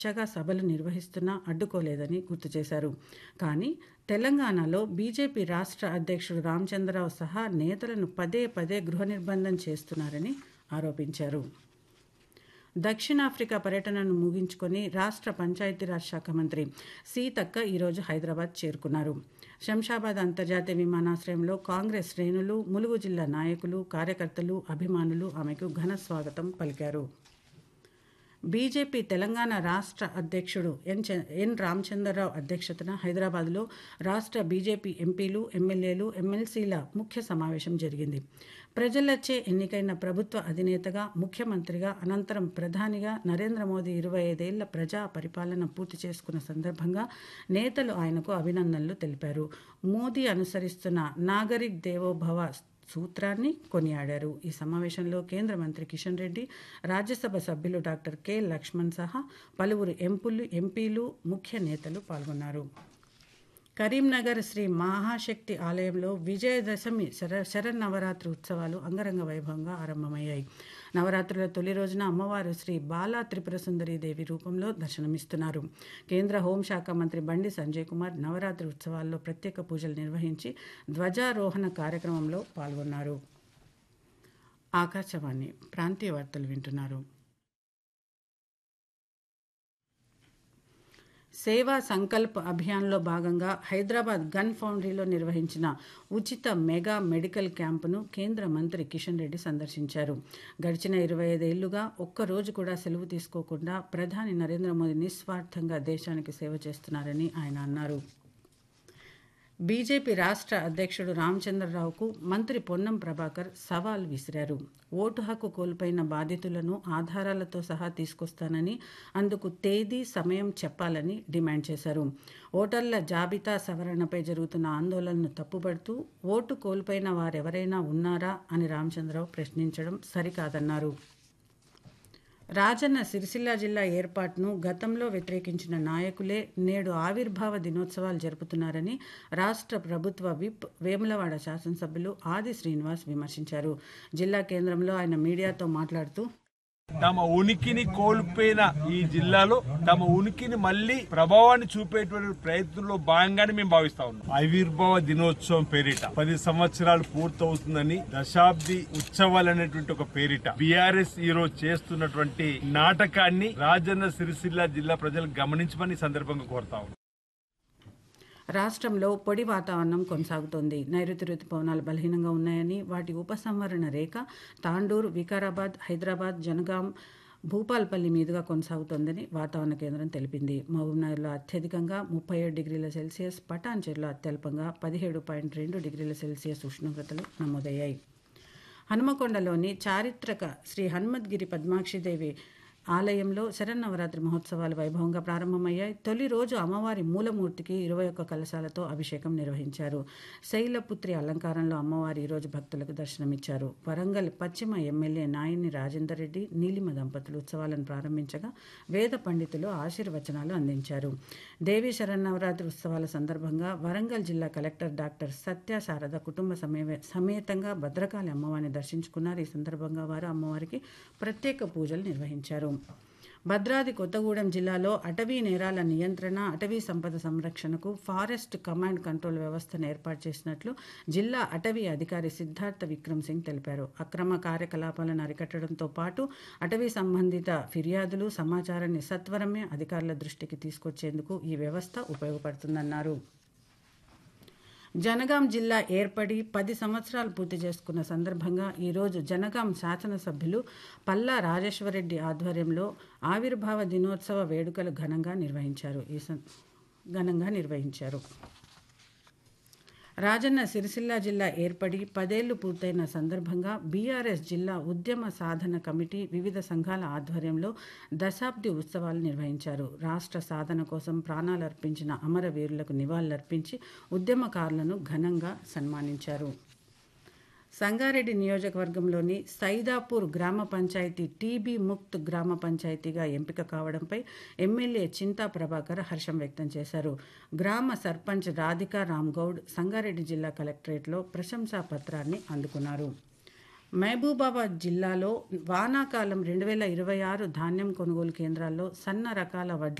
చగా సభలు నిర్వహిస్తున్నా అడ్డుకోలేదని గుర్తు చేశారు కానీ తెలంగాణలో బీజేపీ రాష్ట్ర అధ్యక్షుడు రామచంద్రరావు సహా నేతలను పదే పదే గృహ నిర్బంధం చేస్తున్నారని ఆరోపించారు దక్షిణాఫ్రికా పర్యటనను ముగించుకొని రాష్ట్ర పంచాయతీరాజ్ శాఖ మంత్రి సీతక్క ఈరోజు హైదరాబాద్ చేరుకున్నారు శంషాబాద్ అంతర్జాతీయ విమానాశ్రయంలో కాంగ్రెస్ శ్రేణులు ములుగు జిల్లా నాయకులు కార్యకర్తలు అభిమానులు ఆమెకు ఘన స్వాగతం పలికారు బీజేపీ తెలంగాణ రాష్ట్ర అధ్యక్షుడు ఎన్ చ- ఎన్ రామచంద్రరావు అధ్యక్షతన హైదరాబాద్లో రాష్ట్ర బీజేపీ ఎంపీలు ఎమ్మెల్యేలు ఎమ్మెల్సీల ముఖ్య సమావేశం జరిగింది ప్రజలచే ఎన్నికైన ప్రభుత్వ అధినేతగా ముఖ్యమంత్రిగా అనంతరం ప్రధానిగా నరేంద్ర మోదీ ఇరవై ఐదేళ్ల ప్రజా పరిపాలన పూర్తి చేసుకున్న సందర్భంగా నేతలు ఆయనకు అభినందనలు తెలిపారు మోదీ అనుసరిస్తున్న నాగరిక్ దేవోభవ సూత్రాన్ని కొనియాడారు ఈ సమావేశంలో కేంద్ర మంత్రి కిషన్ రెడ్డి రాజ్యసభ సభ్యులు డాక్టర్ కె లక్ష్మణ్ సహా పలువురు ఎంపులు ఎంపీలు ముఖ్య నేతలు పాల్గొన్నారు కరీంనగర్ శ్రీ మహాశక్తి ఆలయంలో విజయదశమి శర శరన్నవరాత్రి ఉత్సవాలు అంగరంగ వైభవంగా ఆరంభమయ్యాయి నవరాత్రుల తొలి రోజున అమ్మవారు శ్రీ బాలా త్రిపుర సుందరి దేవి రూపంలో దర్శనమిస్తున్నారు కేంద్ర హోంశాఖ మంత్రి బండి సంజయ్ కుమార్ నవరాత్రి ఉత్సవాల్లో ప్రత్యేక పూజలు నిర్వహించి ధ్వజారోహణ కార్యక్రమంలో పాల్గొన్నారు ఆకాశవాణి ప్రాంతీయ వార్తలు వింటున్నారు సేవా సంకల్ప్ అభియాన్లో భాగంగా హైదరాబాద్ గన్ ఫౌండరీలో నిర్వహించిన ఉచిత మెగా మెడికల్ క్యాంపును కేంద్ర మంత్రి కిషన్ రెడ్డి సందర్శించారు గడిచిన ఇరవై ఐదేళ్లుగా ఒక్కరోజు కూడా సెలవు తీసుకోకుండా ప్రధాని నరేంద్ర మోదీ నిస్వార్థంగా దేశానికి సేవ చేస్తున్నారని ఆయన అన్నారు బీజేపీ రాష్ట్ర అధ్యక్షుడు రామచంద్రరావుకు మంత్రి పొన్నం ప్రభాకర్ సవాల్ విసిరారు ఓటు హక్కు కోల్పోయిన బాధితులను ఆధారాలతో సహా తీసుకొస్తానని అందుకు తేదీ సమయం చెప్పాలని డిమాండ్ చేశారు ఓటర్ల జాబితా సవరణపై జరుగుతున్న ఆందోళనను తప్పుపడుతూ ఓటు కోల్పోయిన వారెవరైనా ఉన్నారా అని రామచంద్రరావు ప్రశ్నించడం సరికాదన్నారు రాజన్న సిరిసిల్ల జిల్లా ఏర్పాటును గతంలో వ్యతిరేకించిన నాయకులే నేడు ఆవిర్భావ దినోత్సవాలు జరుపుతున్నారని రాష్ట్ర ప్రభుత్వ విప్ వేములవాడ శాసనసభ్యులు ఆది శ్రీనివాస్ విమర్శించారు జిల్లా కేంద్రంలో ఆయన మీడియాతో మాట్లాడుతూ తమ ఉనికిని కోల్పోయిన ఈ జిల్లాలో తమ ఉనికిని మళ్ళీ ప్రభావాన్ని చూపేటువంటి ప్రయత్నంలో భాగంగానే మేము భావిస్తా ఉన్నాం ఆవిర్భావ దినోత్సవం పేరిట పది సంవత్సరాలు పూర్తవుతుందని దశాబ్ది ఉత్సవాలు అనేటువంటి ఒక పేరిట బీఆర్ఎస్ ఈ రోజు చేస్తున్నటువంటి నాటకాన్ని రాజన్న సిరిసిల్ల జిల్లా ప్రజలు గమనించమని ఈ సందర్భంగా కోరుతా ఉన్నాం రాష్ట్రంలో పొడి వాతావరణం కొనసాగుతోంది నైరుతి రుతుపవనాలు బలహీనంగా ఉన్నాయని వాటి ఉపసంహరణ రేఖ తాండూరు వికారాబాద్ హైదరాబాద్ జనగాం భూపాల్పల్లి మీదుగా కొనసాగుతోందని వాతావరణ కేంద్రం తెలిపింది మహబూబ్నగర్లో అత్యధికంగా ముప్పై ఏడు డిగ్రీల సెల్సియస్ పటాన్చెరులో అత్యల్పంగా పదిహేడు పాయింట్ రెండు డిగ్రీల సెల్సియస్ ఉష్ణోగ్రతలు నమోదయ్యాయి హనుమకొండలోని చారిత్రక శ్రీ హనుమద్గిరి పద్మాక్షిదేవి ఆలయంలో శరన్నవరాత్రి మహోత్సవాలు వైభవంగా ప్రారంభమయ్యాయి తొలి రోజు అమ్మవారి మూలమూర్తికి ఇరవై ఒక్క కలశాలతో అభిషేకం నిర్వహించారు శైలపుత్రి అలంకారంలో అమ్మవారి ఈరోజు భక్తులకు దర్శనమిచ్చారు వరంగల్ పశ్చిమ ఎమ్మెల్యే నాయని రాజేందర్ రెడ్డి నీలిమ దంపతులు ఉత్సవాలను ప్రారంభించగా వేద పండితులు ఆశీర్వచనాలు అందించారు దేవి శరన్నవరాత్రి ఉత్సవాల సందర్భంగా వరంగల్ జిల్లా కలెక్టర్ డాక్టర్ సత్య శారద కుటుంబ సమేవ సమేతంగా భద్రకాళి అమ్మవారిని దర్శించుకున్నారు ఈ సందర్భంగా వారు అమ్మవారికి ప్రత్యేక పూజలు నిర్వహించారు భద్రాద్రి కొత్తగూడెం జిల్లాలో అటవీ నేరాల నియంత్రణ అటవీ సంపద సంరక్షణకు ఫారెస్ట్ కమాండ్ కంట్రోల్ వ్యవస్థను ఏర్పాటు చేసినట్లు జిల్లా అటవీ అధికారి సిద్ధార్థ విక్రమ్ సింగ్ తెలిపారు అక్రమ కార్యకలాపాలను అరికట్టడంతో పాటు అటవీ సంబంధిత ఫిర్యాదులు సమాచారాన్ని సత్వరమే అధికారుల దృష్టికి తీసుకొచ్చేందుకు ఈ వ్యవస్థ ఉపయోగపడుతుందన్నారు జనగాం జిల్లా ఏర్పడి పది సంవత్సరాలు పూర్తి చేసుకున్న సందర్భంగా ఈరోజు జనగాం శాసనసభ్యులు పల్లా రాజేశ్వరరెడ్డి ఆధ్వర్యంలో ఆవిర్భావ దినోత్సవ వేడుకలు ఘనంగా నిర్వహించారు ఈ సం- ఘనంగా నిర్వహించారు రాజన్న సిరిసిల్ల జిల్లా ఏర్పడి పదేళ్లు పూర్తయిన సందర్భంగా బీఆర్ఎస్ జిల్లా ఉద్యమ సాధన కమిటీ వివిధ సంఘాల ఆధ్వర్యంలో దశాబ్ది ఉత్సవాలు నిర్వహించారు రాష్ట్ర సాధన కోసం ప్రాణాలు అర్పించిన అమరవీరులకు నివాళులర్పించి ఉద్యమకారులను ఘనంగా సన్మానించారు సంగారెడ్డి నియోజకవర్గంలోని సైదాపూర్ గ్రామ పంచాయతీ టీబీ ముక్త్ గ్రామ పంచాయతీగా ఎంపిక కావడంపై ఎమ్మెల్యే చింతా ప్రభాకర్ హర్షం వ్యక్తం చేశారు గ్రామ సర్పంచ్ రాధికా రామ్గౌడ్ సంగారెడ్డి జిల్లా కలెక్టరేట్లో ప్రశంసా పత్రాన్ని అందుకున్నారు మహబూబాబాద్ జిల్లాలో వానాకాలం రెండు వేల ఇరవై ఆరు ధాన్యం కొనుగోలు కేంద్రాల్లో సన్న రకాల వడ్లు